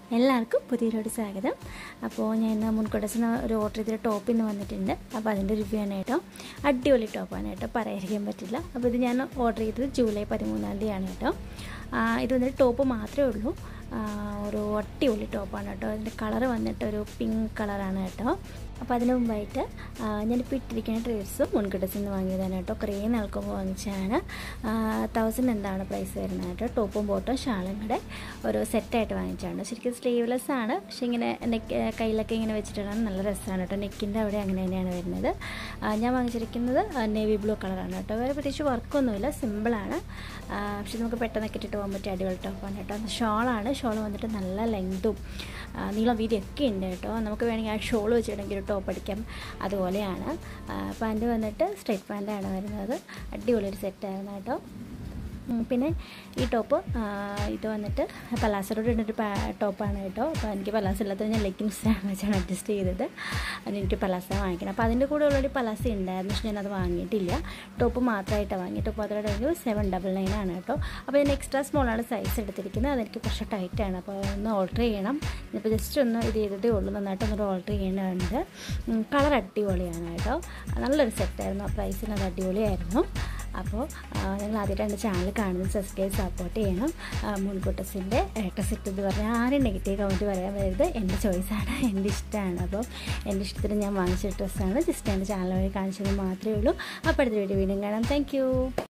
എല്ലാവർക്കും പുതിയൊരു സ്വാഗതം അപ്പോൾ ഞാൻ ഇന്ന് മുൻകൊടസിന് ഒരു ഓർഡർ ചെയ്തൊരു ടോപ്പിൽ നിന്ന് വന്നിട്ടുണ്ട് അപ്പോൾ അതിൻ്റെ റിവ്യൂ ആണ് കേട്ടോ അടിപൊളി ടോപ്പാണ് കേട്ടോ പറയാതിരിക്കാൻ പറ്റില്ല അപ്പോൾ ഇത് ഞാൻ ഓർഡർ ചെയ്തത് ജൂലൈ പതിമൂന്നാം തീയതിയാണ് കേട്ടോ ആ, ഇത് വന്നിട്ട് ടോപ്പ് മാത്രമേ ഉള്ളൂ ആ, ഒരു അടിപൊളി ടോപ്പാണ് കേട്ടോ അതിൻ്റെ കളറ് വന്നിട്ട് ഒരു പിങ്ക് കളറാണ് കേട്ടോ അപ്പോൾ അതിന് മുമ്പായിട്ട് ആ, ഞാനിപ്പോൾ ഇട്ടിരിക്കുന്ന ഡ്രസ്സും മുൻകിടസിൽ നിന്ന് വാങ്ങിയതാണ് കേട്ടോ കുറേ നാൾക്ക് മുമ്പ് വാങ്ങിച്ചതാണ് തൗസൻഡ് എന്താണ് പ്രൈസ് വരുന്നത് കേട്ടോ ടോപ്പും ബോട്ടും ഷാളും കൂടെ ഒരു സെറ്റായിട്ട് വാങ്ങിച്ചാണ് ശരിക്കും സ്ലീവ്ലെസ് ആണ് പക്ഷേ ഇങ്ങനെ നെക്ക് കയ്യിലൊക്കെ ഇങ്ങനെ വെച്ചിട്ടാണ് നല്ല രസമാണ് കേട്ടോ നെക്കിൻ്റെ അവിടെ അങ്ങനെ തന്നെയാണ് വരുന്നത് ആ, ഞാൻ വാങ്ങിച്ചിരിക്കുന്നത് നേവി ബ്ലൂ കളറാണ് കേട്ടോ വേറെ പ്രത്യേകിച്ച് വർക്കൊന്നുമില്ല സിമ്പിളാണ് പക്ഷെ നമുക്ക് പെട്ടെന്നൊക്കെ ഇട്ടിട്ട് പോകാൻ പറ്റിയ അടിപൊളി ടോപ്പാണ് കേട്ടോ ഷോളാണ് ഷോൾ വന്നിട്ട് നല്ല ലെങ്തും നീളം വീതിയൊക്കെ ഉണ്ട് കേട്ടോ നമുക്ക് വേണമെങ്കിൽ ആ ഷോൾ വെച്ചിട്ടുണ്ടെങ്കിൽ ഒരു ടോപ്പ് അടിക്കാം അതുപോലെയാണ് പാൻറ്റ് വന്നിട്ട് സ്ട്രൈറ്റ് പാൻറ്റാണ് വരുന്നത് അടിപൊളി ഒരു സെറ്റായിരുന്നു കേട്ടോ ഉം, പിന്നെ ഈ ടോപ്പ് ആ, ഇത് വന്നിട്ട് പലാസറോട് ഇടുന്നൊരു ടോപ്പാണ് കേട്ടോ അപ്പോൾ എനിക്ക് പലാസ ഇല്ലാത്തത് ഞാൻ ലെഗിൻസ് വെച്ചാണ് അഡ്ജസ്റ്റ് ചെയ്തത് അതിന് എനിക്ക് പലാസ വാങ്ങിക്കണം അപ്പോൾ അതിൻ്റെ കൂടെ ഉള്ളൊരു പലാസ ഉണ്ടായിരുന്നു പക്ഷേ ഞാനത് വാങ്ങിയിട്ടില്ല ടോപ്പ് മാത്രമായിട്ടാണ് വാങ്ങി ടോപ്പ് അതിൻ്റെ ഒരു സെവൻ ഡബിൾ നയൻ ആണ് കേട്ടോ അപ്പോൾ ഞാൻ എക്സ്ട്രാ സ്മോളാണ് സൈസ് എടുത്തിരിക്കുന്നത് അതെനിക്ക് കുറച്ച് ടൈറ്റാണ് അപ്പോൾ ഒന്ന് ഓൾട്ടർ ചെയ്യണം ഇപ്പോൾ ജസ്റ്റ് ഒന്ന് ഇത് ചെയ്തതേ ഉള്ളൂ നന്നായിട്ട് ഒന്ന് ഓൾട്ടർ ചെയ്യേണ്ടതുണ്ട് കളർ അടിപൊളിയാണ് കേട്ടോ നല്ലൊരു സെറ്റായിരുന്നു ആ പ്രൈസിന് അത് അടിപൊളിയായിരുന്നു അപ്പോൾ നിങ്ങൾ ആദ്യമായിട്ട് എൻ്റെ ചാനൽ കാണുന്നത് സബ്സ്ക്രൈബ് സപ്പോർട്ട് ചെയ്യണം മുൻകൂട്ടസിൻ്റെ ഏട്ട സെറ്റ് എന്ന് പറഞ്ഞാൽ ആരും നെഗറ്റീവ് കമൻറ്റ് പറയാൻ വരരുത് എൻ്റെ ചോയ്സാണ് എൻ്റെ ഇഷ്ടമാണ് അപ്പോൾ എൻ്റെ ഇഷ്ടത്തിന് ഞാൻ വാങ്ങിച്ച ഡ്രസ്സാണ് ജസ്റ്റ് എൻ്റെ ചാനൽ വഴി കാണിച്ചത് മാത്രമേ ഉള്ളൂ അപ്പോൾ അടുത്ത വീഡിയോ വീണ്ടും കാണാം താങ്ക്